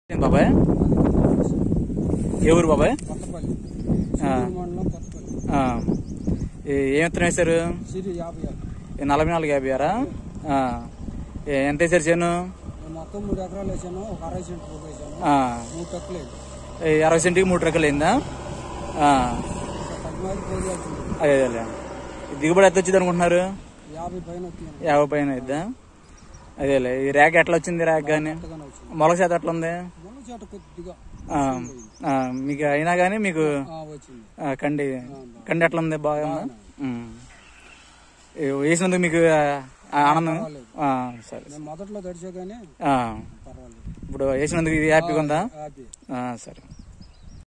ఏం బాబాయ్ ఏ ఊరు బాబాయ్ కొత్తపల్లి ఆ. చిత్తూరు మండలం కొత్తపల్లి ఆ, ఏ- ఏం విత్తనం వేశారు సిరి యాభై ఆరు ఈ నలభై నాలుగు యాభై ఆరా ఆ, ఏ- ఎంత వేశారు చేను నేను మొత్తం మూడు ఎకరాలు వేసాను ఒక అరవై సెంట్ రూపాయలు వేసాను ఆ, మూడు టక్కులు వేసాను. ఈ అరవై సెంటికి మూడు రకాలు అయిందా ఆ, ఇంకా తగ్గిమాది పోయి వెళ్తుంది అదే అదేలే దిగుబడి ఎంత వచ్చింది అనుకుంటున్నారు యాభై పైన వచ్చింది యాభై పైన అయిద్దా అదేలే ఈ ర్యాక్ ఎట్లా వచ్చింది ర్యాక్ కానీ కొత్తగానే వచ్చింది మొలక శాతం ఎట్లా ఉంది మొన్న చేట కొద్దిగా ఆ, ఆ, మీకు అయినా కానీ మీకు ఆ, వచ్చింది ఆ, కండి కండి ఎట్లా ఉంది బాగా ఉందా ఉమ్. ఏ, వేసినందుకు మీకు ఆ, ఆనందం ఆ, సరే నేను మొదట్లో తడిచా కానీ ఆ, పర్వాలేదు ఇప్పుడు వేసినందుకు ఇది హ్యాపీగా ఉందా హ్యాపీ ఆ, సరే